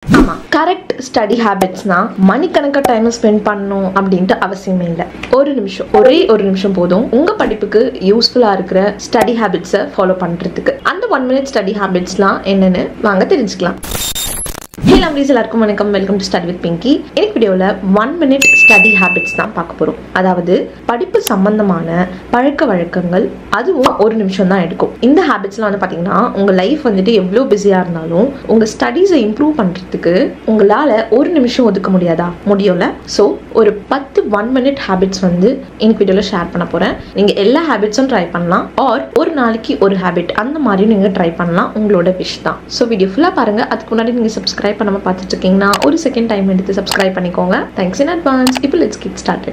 ஆமா correct study ஹேபிட்ஸ்னா மணிக்கணக்காக time spend பண்ணணும் அப்படின்ட்டு அவசியமே இல்லை ஒரு நிமிஷம் ஒரே ஒரு நிமிஷம் போதும் உங்க படிப்புக்கு யூஸ்ஃபுல்லா இருக்கிற ஸ்டடி ஹேபிட்ஸை ஃபாலோ பண்றதுக்கு அந்த ஒன் மினிட் ஸ்டடி ஹேபிட்ஸ்லாம் என்னன்னு வாங்க தெரிஞ்சுக்கலாம் ஹே லவ்லீஸ் எல்லாருக்கும் வணக்கம் welcome to study with Pinky இன்னைக்கு வீடியோவில் ஒன் மினிட் ஸ்டடி ஹேபிட்ஸ் தான் பார்க்க போகிறோம் அதாவது படிப்பு சம்பந்தமான பழக்க வழக்கங்கள் அதுவும் ஒரு நிமிஷம் தான் எடுக்கும் இந்த ஹேபிட்ஸ்லாம் வந்து பார்த்தீங்கன்னா உங்கள் லைஃப் வந்துட்டு எவ்வளோ பிஸியாக இருந்தாலும் உங்கள் ஸ்டடீஸை இம்ப்ரூவ் பண்ணுறதுக்கு உங்களால் ஒரு நிமிஷம் ஒதுக்க முடியாதா முடியல ஸோ ஒரு பத்து ஒன் மினிட் ஹேபிட்ஸ் வந்து இன்னைக்கு வீடியோவில் ஷேர் பண்ண போகிறேன் நீங்கள் எல்லா ஹேபிட்ஸும் ட்ரை பண்ணலாம் ஆர் ஒரு நாளைக்கு ஒரு ஹேபிட் அந்த மாதிரியும் நீங்கள் ட்ரை பண்ணலாம் உங்களோட விஷ் தான் ஸோ வீடியோ ஃபுல்லாக பாருங்கள் அதுக்கு முன்னாடி நீங்கள் சப்ஸ்கிரைப் பண்ணாமல் பார்த்துட்டு இருக்கீங்கன்னா ஒரு செகண்ட் டைம் எடுத்து சப்ஸ்கிரைப் பண்ணிக்கோங்க தேங்க்ஸ் இன் அட்வான்ஸ் இப்போ let's get started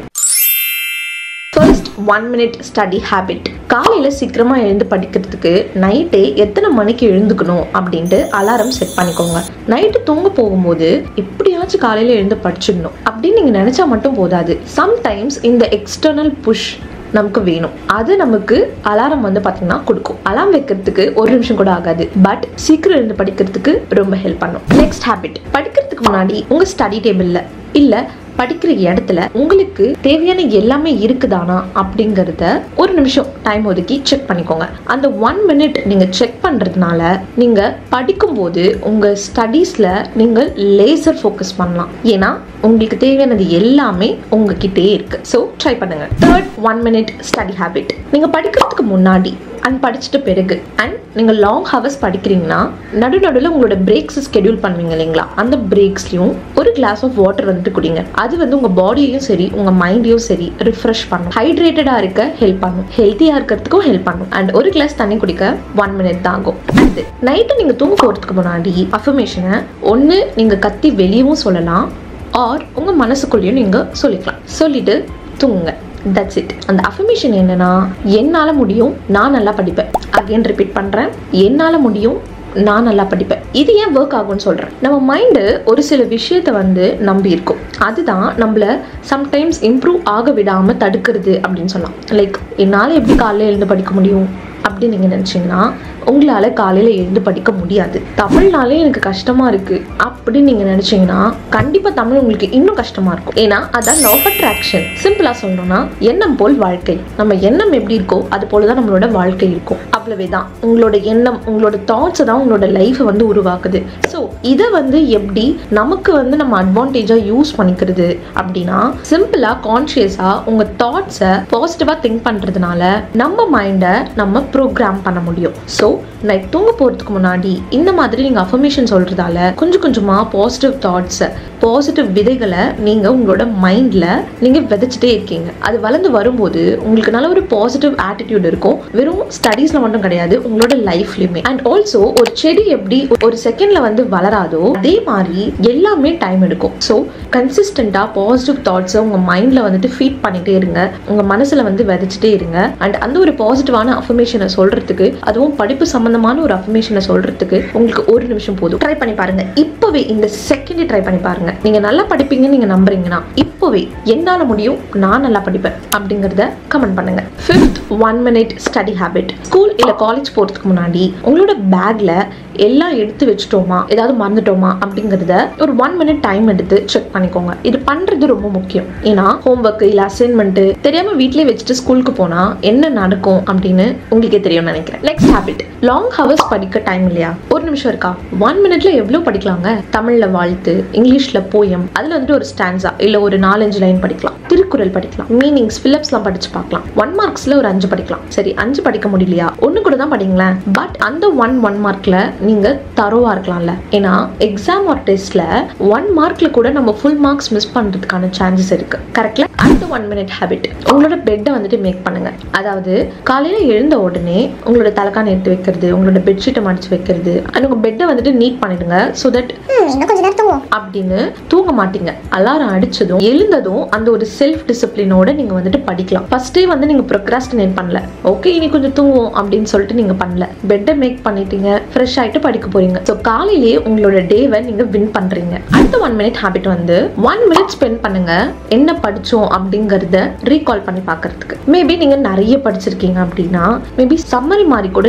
first one minute study habit காலையில் சீக்கிரமாக எழுந்து படிக்கிறதுக்கு நைட்டே எத்தனை மணிக்கு எழுந்துக்கணும் அப்படின்ட்டு அலாரம் செட் பண்ணிக்கோங்க நைட்டு தூங்க போகும்போது எப்படியாச்சும் காலையில் எழுந்து படிச்சிடணும் அப்படின்னு நீங்கள் நினச்சா மட்டும் போதாது சம்டைம்ஸ் இந்த எக்ஸ்டர்னல் புஷ் நமக்கு வேணும் அது நமக்கு அலாரம் வந்து பார்த்தீங்கன்னா கொடுக்கும் அலாரம் வைக்கிறதுக்கு ஒரு நிமிஷம் கூட ஆகாது பட் சீக்கிரம் எழுந்து படிக்கிறதுக்கு ரொம்ப ஹெல்ப் பண்ணும் நெக்ஸ்ட் ஹேபிட் படிக்கிறதுக்கு முன்னாடி உங்கள் ஸ்டடி டேபிளில் இல்லை படிக்கிற இடத்துல உங்களுக்கு தேவையான எல்லாமே இருக்குதானா அப்படிங்கிறத ஒரு நிமிஷம் டைம் ஒதுக்கி செக் பண்ணிக்கோங்க அந்த ஒன் மினிட் நீங்கள் செக் பண்ணுறதுனால நீங்கள் படிக்கும்போது உங்கள் ஸ்டடீஸில் நீங்கள் லேசர் ஃபோக்கஸ் பண்ணலாம் ஏன்னா உங்களுக்கு தேவையானது எல்லாமே உங்ககிட்டே இருக்கு ஸோ ட்ரை பண்ணுங்க third one minute study habit நீங்கள் படிக்கிறதுக்கு முன்னாடி அண்ட் படிச்சுட்டு பிறகு அண்ட் நீங்கள் லாங் ஹவர்ஸ் படிக்கிறீங்கன்னா நடு நடுவில் உங்களோட பிரேக்ஸ் ஸ்கெடியூல் பண்ணுவீங்க இல்லைங்களா அந்த பிரேக்ஸ்லையும் ஒரு கிளாஸ் ஆஃப் வாட்டர் வந்துட்டு குடிங்க அது வந்து உங்கள் பாடியையும் சரி உங்கள் மைண்டையும் சரி ரிஃப்ரெஷ் பண்ணும் ஹைட்ரேட்டடாக இருக்க ஹெல்ப் பண்ணும் ஹெல்த்தியாக இருக்கிறதுக்கும் ஹெல்ப் பண்ணும் அண்ட் ஒரு கிளாஸ் தண்ணி குடிக்க ஒன் மினிட் தான் ஆகும் அடுத்து நைட்டு நீங்கள் தூங்க போகிறதுக்கு முன்னாடி அஃபர்மேஷனை ஒன்று நீங்கள் கத்தி வெளியவும் சொல்லலாம் ஆர் உங்கள் மனசுக்குள்ளேயும் நீங்கள் சொல்லிக்கலாம் சொல்லிட்டு தூங்குங்க தட்ஸ் இட் அந்த அஃபர்மேஷன் என்னன்னா என்னால் முடியும் நான் நல்லா படிப்பேன் அகைன் ரிப்பீட் பண்ணுறேன் என்னால் முடியும் நான் நல்லா படிப்பேன் இது ஏன் ஒர்க் ஆகும்னு சொல்கிறேன் நம்ம மைண்டு ஒரு சில விஷயத்த வந்து நம்பி இருக்கும் அதுதான் நம்மள சம்டைம்ஸ் இம்ப்ரூவ் ஆக விடாமல் தடுக்கிறது அப்படின்னு சொல்லலாம் லைக் என்னால் எப்படி காலையில் எழுந்து படிக்க முடியும் அப்படின்னு நீங்கள் நினச்சிங்கன்னா உங்களால் காலையில் எழுந்து படிக்க முடியாது தமிழ்னாலே எனக்கு கஷ்டமாக இருக்குது அப்படின்னு நீங்கள் நினச்சிங்கன்னா கண்டிப்பாக தமிழ் உங்களுக்கு இன்னும் கஷ்டமாக இருக்கும் ஏன்னா அதான் லவ் அட்ராக்ஷன் சிம்பிளாக சொல்லணும்னா எண்ணம் போல் வாழ்க்கை நம்ம எண்ணம் எப்படி இருக்கோ அது போல தான் நம்மளோட வாழ்க்கை இருக்கும் அவ்வளவே தான் உங்களோட எண்ணம் உங்களோட தாட்ஸை தான் உங்களோட லைஃப்பை வந்து உருவாக்குது ஸோ இதை வந்து எப்படி நமக்கு வந்து நம்ம அட்வான்டேஜாக யூஸ் பண்ணிக்கிறது அப்படின்னா சிம்பிளாக கான்ஷியஸாக உங்கள் தாட்ஸை பாசிட்டிவாக திங்க் பண்ணுறதுனால நம்ம மைண்டை நம்ம ப்ரோக்ராம் பண்ண முடியும் ஸோ நைட் தூங்க போகிறதுக்கு முன்னாடி இந்த மாதிரி நீங்கள் அஃபர்மேஷன் சொல்கிறதால கொஞ்சம் கொஞ்சமாக பாசிட்டிவ் தாட்ஸை பாசிட்டிவ் விதைகளை நீங்கள் உங்களோட மைண்டில் நீங்கள் விதைச்சிட்டே இருக்கீங்க அது வளர்ந்து வரும்போது உங்களுக்கு நல்ல ஒரு பாசிட்டிவ் ஆட்டிடியூட் இருக்கும் வெறும் ஸ்டடீஸில் மட்டும் கிடையாது உங்களோட லைஃப்லையுமே அண்ட் ஆல்சோ ஒரு செடி எப்படி ஒரு செகண்டில் வந்து வளராதோ அதே மாதிரி எல்லாமே டைம் எடுக்கும் ஸோ கன்சிஸ்டண்ட்டாக பாசிட்டிவ் தாட்ஸை உங்கள் மைண்டில் வந்துட்டு ஃபீட் பண்ணிகிட்டே இருங்க உங்கள் மனசில் வந்து விதைச்சிட்டே இருங்க அண்ட் அந்த ஒரு பாசிட்டிவான அஃபர்மேஷனை சொல்கிறதுக்கு அதுவும் படிப்பு சம்மந்தமான ஒரு அஃபர்மேஷனை சொல்கிறதுக்கு உங்களுக்கு ஒரு நிமிஷம் போதும் ட்ரை பண்ணி பாருங்க இப்போவே இந்த செகண்டே ட்ரை பண்ணி பாருங்க நீங்கள் நல்லா படிப்பீங்கன்னு நீங்கள் நம்புறீங்கன்னா இப்போவே என்னால் முடியும் நான் நல்லா படிப்பேன் அப்படிங்கிறத கமெண்ட் பண்ணுங்க fifth one minute study habit school இல்லை காலேஜ் போகிறதுக்கு முன்னாடி உங்களோட பேக்கில் எல்லாம் எடுத்து வச்சுட்டோமா ஏதாவது மறந்துட்டோமா அப்படிங்கிறத ஒரு ஒன் மினிட் டைம் எடுத்து செக் பண்ணிக்கோங்க இது பண்றது ரொம்ப முக்கியம் ஏன்னா ஹோம்ஒர்க் இல்லை அசைன்மெண்ட் தெரியாம வீட்லயே வச்சுட்டு ஸ்கூலுக்கு போனா என்ன நடக்கும் அப்படின்னு உங்களுக்கே தெரியும்னு நினைக்கிறேன் நெக்ஸ்ட் ஹேபிட் லாங் ஹவர்ஸ் படிக்க டைம் இல்லையா ஒரு நிமிஷம் இருக்கா ஒன் மினிட்ல எவ்வளவு படிக்கலாங்க தமிழ்ல வாழ்த்து இங்கிலீஷ்ல போயம் அதுல வந்துட்டு ஒரு ஸ்டான்ஸா இல்ல ஒரு நாலஞ்சு லைன் படிக்கலாம் திருக்குறள் படிக்கலாம் மீனிங்ஸ் ஃபிலிப்ஸ்லாம் படிச்சு பார்க்கலாம் ஒன் மார்க்ஸ்ல ஒரு அஞ்சு படிக்கலாம் சரி அஞ்சு படிக்க முடியலையா ஒன்னு கூட தான் படிங்களேன் பட் அந்த ஒன் ஒன் மார்க்ல நீங்க தரோவா இருக்கலாம்ல ஏன்னா எக்ஸாம் ஆர் டெஸ்ட்ல ஒன் மார்க்ல கூட நம்ம ஃபுல் மார்க்ஸ் மிஸ் பண்றதுக்கான சான்சஸ் இருக்கு கரெக்ட்ல அடுத்த ஒன் மினிட் ஹேபிட் உங்களோட பெட்டை வந்துட்டு மேக் பண்ணுங்க அதாவது காலையில எழுந்த உடனே உங்களோட தலைக்கான எடுத்து வைக்கிறது உங்களோட பெட்ஷீட்டை மடிச்சு வைக்கிறது அண்ட் உங்க பெட்டை வந்துட்டு நீட் பண்ணிடுங்க ஸோ தட் இன்னும் கொஞ்ச நேரம் தூங்குவோம் அப்படின்னு தூங்க மாட்டீங்க அலாரம் அடிச்சதும் எழுந்ததும் அந்த ஒரு செல்ஃப் டிசிப்ளினோட நீங்க வந்துட்டு படிக்கலாம் ஃபர்ஸ்டே வந்து நீங்க ப்ரொக்ராஸ்டினேட் பண்ணல ஓகே இனி கொஞ்சம் தூங்குவோம் அப்படின்னு சொல்லிட்டு நீங்க பண்ணல பெட்டை மேக் பண்ணிட்டீங்க ஃப்ரெஷ் ஆயிட்டு படிக்க போறீங்க ஸோ காலையிலேயே உங்களோட டேவை நீங்க வின் பண்றீங்க அடுத்த ஒன் மினிட் ஹேபிட் வந்து ஒன் மினிட் ஸ்பெண்ட் பண்ணுங்க என்ன படிச்சோம் அப்படிங்கறத ரீகால் பண்ணி பார்க்கறதுக்கு மேபி நீங்க நிறைய படிச்சிருக்கீங்க அப்படின்னா மேபி சம்மரி மாதிரி கூட நீங்க வந்து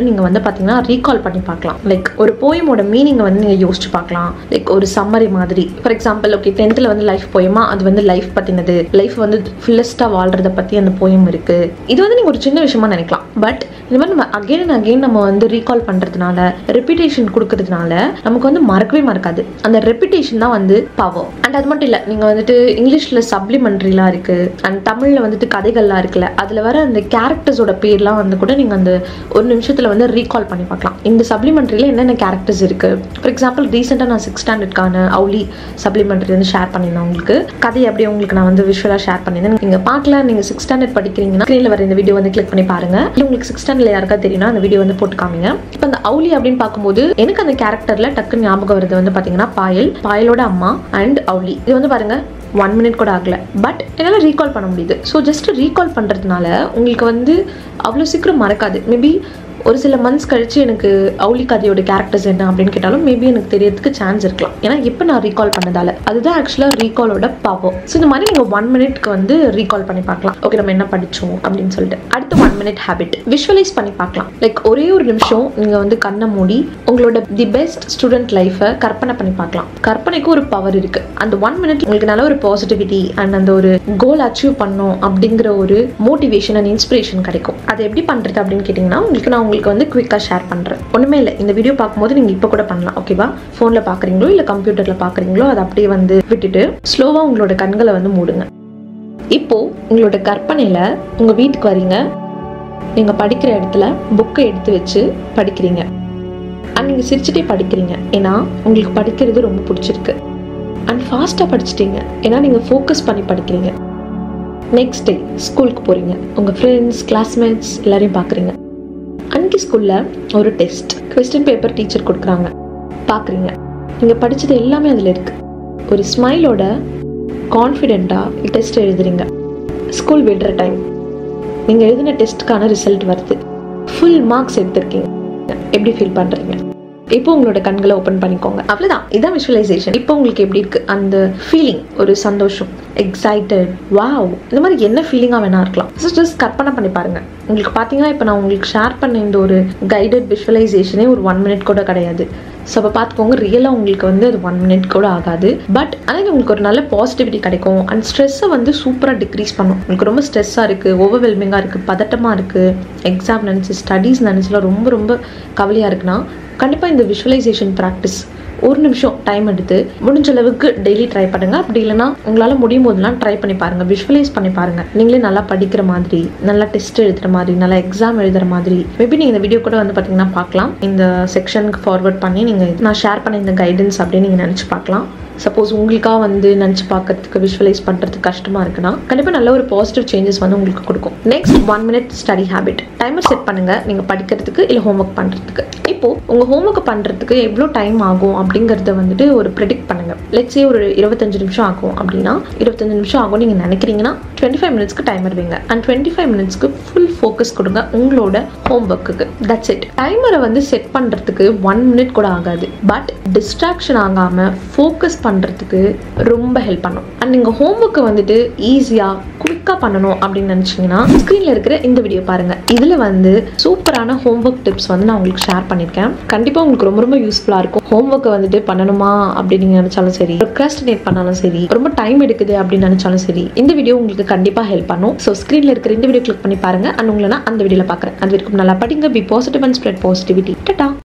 பார்த்தீங்கன்னா ரீகால் பண்ணி பார்க்கலாம் லைக் ஒரு போயமோட மீனிங்கை வந்து நீங்கள் யோசிச்சு பார்க்கலாம் லைக் ஒரு சம்மரி மாதிரி ஃபார் எக்ஸாம்பிள் ஓகே டென்த்தில் வந்து லைஃப் போயமா அது வந்து லைஃப் பற்றினது லைஃப் வந்து ஃபுல்லஸ்ட்டாக வாழ்றத பற்றி அந்த போயம் இருக்குது இது வந்து நீங்கள் ஒரு சின்ன விஷயமா நினைக்கலாம் பட் இந்த மாதிரி நம்ம அகெயின் அண்ட் அகெயின் நம்ம வந்து ரீகால் பண்ணுறதுனால ரெப்பிடேஷன் கொடுக்கறதுனால நமக்கு வந்து மறக்கவே மறக்காது அந்த ரெப்பிடேஷன் தான் வந்து பவர் அண்ட் அது மட்டும் இல்லை நீங்கள் வந்துட்டு இங்கிலீஷில் சப்ளிமெண்ட்ரிலாம் இருக்குது அண்ட் தமிழில் வந்துட்டு கதைகள்லாம் இருக்குல்ல அதில் வர அந்த கேரக்டர்ஸோட பேர்லாம் வந்து கூட நீங்கள் அந்த ஒரு நிமிஷத்தில் வந்து ரீகால் பண்ணி பார்க்கலாம் இந்த சப்ளிமெண்ட்ரியில் என்னென்ன கேரக்டர்ஸ் இருக்குது ஃபார் எக்ஸாம்பிள் ரீசெண்டாக நான் சிக்ஸ் ஸ்டாண்டர்ட்கான அவுலி சப்ளிமெண்ட்ரி வந்து ஷேர் பண்ணியிருந்தேன் உங்களுக்கு கதை அப்படியே உங்களுக்கு நான் வந்து விஷுவலாக ஷேர் பண்ணியிருந்தேன் நீங்கள் பார்க்கல நீங்கள் சிக்ஸ் ஸ்டாண்டர்ட் படிக்கிறீங்கன்னா ஸ்க்ரீனில் வர இந்த வீடியோ வந்து கிளிக் பண்ணி பாருங்க இல்லை உங்களுக்கு சிக்ஸ் ஸ்டாண்டர்ட்ல யாருக்கா தெரியும்னா அந்த வீடியோ வந்து போட்டு காமிங்க இப்போ அந்த அவுலி அப்படின்னு பார்க்கும்போது எனக்கு அந்த கேரக்டர்ல டக்குன்னு ஞாபகம் வருது வந்து பார்த்தீங்கன்னா பாயல் பாயலோட அம்மா அண்ட் அவுலி இது வந்து பாருங்க ஒன் மினிட் கூட ஆகல பட் என்னால் ரீகால் பண்ண முடியுது ஸோ ஜஸ்ட் ரீகால் பண்ணுறதுனால உங்களுக்கு வந்து அவ்வளோ சீக்கிரம் மறக்காது மேபி ஒரு சில மந்த்ஸ் கழிச்சு எனக்கு அவுலி கதையோட கேரக்டர்ஸ் என்ன அப்படின்னு கேட்டாலும் மேபி எனக்கு தெரியறதுக்கு சான்ஸ் இருக்கலாம் ஏன்னா இப்போ நான் ரீகால் பண்ணதால அதுதான் ஆக்சுவலாக ரீகாலோட பவர் ஸோ இந்த மாதிரி நீங்கள் ஒன் மினிட்க்கு வந்து ரீகால் பண்ணி பார்க்கலாம் ஓகே நம்ம என்ன படித்தோம் அப்படின்னு சொல்லிட்டு அடுத்து ஒன் மினிட் ஹேபிட் விஷுவலைஸ் பண்ணி பார்க்கலாம் லைக் ஒரே ஒரு நிமிஷம் நீங்கள் வந்து கண்ணை மூடி உங்களோட தி பெஸ்ட் ஸ்டூடெண்ட் லைஃப்பை கற்பனை பண்ணி பார்க்கலாம் கற்பனைக்கு ஒரு பவர் இருக்கு அந்த ஒன் மினிட் உங்களுக்கு நல்ல ஒரு பாசிட்டிவிட்டி அண்ட் அந்த ஒரு கோல் அச்சீவ் பண்ணோம் அப்படிங்கிற ஒரு மோட்டிவேஷன் அண்ட் இன்ஸ்பிரேஷன் கிடைக்கும் அதை எப்படி பண்ணுறது அப்படின்னு கேட்டிங்கன்னா உங்களுக்கு நான் உங்களுக்கு வந்து குவிக்காக ஷேர் பண்ணுறேன் ஒன்றுமே இல்லை இந்த வீடியோ பார்க்கும்போது நீங்கள் இப்போ கூட பண்ணலாம் ஓகேவா ஃபோனில் பார்க்குறீங்களோ இல்லை கம்ப்யூட்டரில் பார்க்குறீங்களோ அதை அப்படியே வந்து விட்டுட்டு ஸ்லோவாக உங்களோட கண்களை வந்து மூடுங்க இப்போ உங்களோட கற்பனையில் உங்கள் வீட்டுக்கு வரீங்க நீங்கள் படிக்கிற இடத்துல புக்கை எடுத்து வச்சு படிக்கிறீங்க அண்ட் நீங்கள் சிரிச்சுட்டே படிக்கிறீங்க ஏன்னா உங்களுக்கு படிக்கிறது ரொம்ப பிடிச்சிருக்கு அண்ட் ஃபாஸ்ட்டாக படிச்சிட்டீங்க ஏன்னா நீங்கள் ஃபோக்கஸ் பண்ணி படிக்கிறீங்க நெக்ஸ்ட் டே ஸ்கூலுக்கு போகிறீங்க உங்கள் ஃப்ரெண்ட்ஸ் கிளாஸ்மேட்ஸ் எல்லாரையும் பார்க்குறீங்க அன்னைக்கு ஸ்கூலில் ஒரு டெஸ்ட் கொஸ்டின் பேப்பர் டீச்சர் கொடுக்குறாங்க பார்க்குறீங்க நீங்கள் படித்தது எல்லாமே அதில் இருக்குது ஒரு ஸ்மைலோட கான்ஃபிடெண்ட்டாக டெஸ்ட் எழுதுறீங்க ஸ்கூல் விடுற டைம் நீங்கள் எழுதின டெஸ்ட்டுக்கான ரிசல்ட் வருது ஃபுல் மார்க்ஸ் எடுத்திருக்கீங்க எப்படி ஃபீல் பண்ணுறீங்க இப்போ உங்களோட கண்களை ஓப்பன் பண்ணிக்கோங்க அவ்வளோதான் இதான் விஷுவலைசேஷன் இப்போ உங்களுக்கு எப்படி இருக்கு அந்த ஃபீலிங் ஒரு சந்தோஷம் எக்ஸைட்டட் வாவ் இந்த மாதிரி என்ன ஃபீலிங்காக வேணா இருக்கலாம் ஸோ ஜஸ்ட் கற்பனை பண்ணி பாருங்க உங்களுக்கு பார்த்தீங்கன்னா இப்போ நான் உங்களுக்கு ஷேர் பண்ண இந்த ஒரு கைடட் விஷுவலைசேஷனே ஒரு ஒன் மினிட் கூட கிடையாது ஸோ அப்போ பார்த்துக்கோங்க ரியலாக உங்களுக்கு வந்து அது ஒன் மினிட் கூட ஆகாது பட் ஆனால் உங்களுக்கு ஒரு நல்ல பாசிட்டிவிட்டி கிடைக்கும் அண்ட் ஸ்ட்ரெஸ்ஸை வந்து சூப்பராக டிக்ரீஸ் பண்ணும் உங்களுக்கு ரொம்ப ஸ்ட்ரெஸ்ஸாக இருக்குது ஓவர்வெல்மிங்காக இருக்குது பதட்டமாக இருக்குது எக்ஸாம் நினச்சி ஸ்டடீஸ் நினச்சிலாம் ரொம்ப ரொம்ப கவலையாக இருக்குன்னா கண்டிப்பாக இந்த விஷுவலைசேஷன் ப்ராக்டிஸ் ஒரு நிமிஷம் டைம் எடுத்து முடிஞ்ச அளவுக்கு டெய்லி ட்ரை பண்ணுங்க அப்படி இல்லைன்னா உங்களால் முடியும் போதெல்லாம் ட்ரை பண்ணி பாருங்க விஷுவலைஸ் பண்ணி பாருங்க நீங்களே நல்லா படிக்கிற மாதிரி நல்லா டெஸ்ட் எழுதுற மாதிரி நல்லா எக்ஸாம் எழுதுற மாதிரி மேபி நீங்கள் இந்த வீடியோ கூட வந்து பார்த்தீங்கன்னா பார்க்கலாம் இந்த செக்ஷனுக்கு ஃபார்வர்ட் பண்ணி நீங்கள் நான் ஷேர் பண்ண இந்த கைடன்ஸ் அப்படின்னு நீங்கள் நினச்சி பார்க்கலாம் சப்போஸ் உங்களுக்காக வந்து நினச்சி பார்க்கறதுக்கு விஷுவலைஸ் பண்ணுறதுக்கு கஷ்டமாக இருக்குன்னா கண்டிப்பாக நல்ல ஒரு பாசிட்டிவ் சேஞ்சஸ் வந்து உங்களுக்கு கொடுக்கும் next one minute study habit timer set பண்ணுங்க நீங்கள் படிக்கிறதுக்கு இல்லை ஹோம்ஒர்க் பண்ணுறதுக்கு இப்போ உங்கள் ஹோம்ஒர்க் பண்ணுறதுக்கு எவ்வளோ டைம் ஆகும் அப்படிங்கிறத வந்துட்டு ஒரு ப்ரெடிக்ட் பண்ணுங்க லெட்ஸே ஒரு இருபத்தஞ்சு நிமிஷம் ஆகும் அப்படின்னா இருபத்தஞ்சு நிமிஷம் ஆகும் நீங்கள் நினைக்கிறீங்கன்னா டுவெண்ட்டி ஃபைவ் மினிட்ஸ்க்கு டைமர் வைங்க அண்ட் டுவெண்ட்டி ஃபைவ் மினிட்ஸ்க்கு ஃபுல் ஃபோக்கஸ் கொடுங்க உங்களோட ஹோம்ஒர்க்குக்கு தட்ஸ் இட் டைமரை வந்து செட் பண்ணுறதுக்கு ஒன் மினிட் கூட ஆகாது பட் டிஸ்ட்ராக்ஷன் ஆகாமல் ஃபோக்கஸ் பண்ணுறதுக்கு ரொம்ப ஹெல்ப் பண்ணும் அண்ட் நீங்கள் ஹோம்ஒர்க்கை வந்துட்டு ஈஸியாக குவிக்காக பண்ணணும் அப்படின்னு நினச்சிங்கன்னா ஸ்க்ரீனில் இருக்கிற இந்த வீடியோ பாருங்கள் இதில் வந்து சூப்பரான ஹோம்ஒர்க் டிப்ஸ் வந்து நான் உங்களுக்கு ஷேர் பண்ணியிருக்கேன் கண்டிப்பாக உங்களுக்கு ரொம்ப ரொம்ப யூஸ்ஃபுல்லாக இருக்கும் ஹோம்ஒர்க்கை வந்துட்டு பண்ணணுமா அப்படின்னு நீங்கள் நினச்சாலும் சரி ப்ரொக்ராஸ்டினேட் பண்ணாலும் சரி ரொம்ப டைம் எடுக்குது அப்படின்னு நினச்சாலும் சரி இந்த வீடியோ உங்களுக்கு கண்டிப்பாக ஹெல்ப் பண்ணும் ஸோ ஸ்க்ரீனில் இருக்கிற இந்த வீடியோ கிளிக் பண்ணி பாருங்கள் அண்ட் உங்களை நான் அந்த வீடியோவில் பார்க்குறேன் அது வரைக்கும் நல்லா படிங்க be positive and spread positivity ta-ta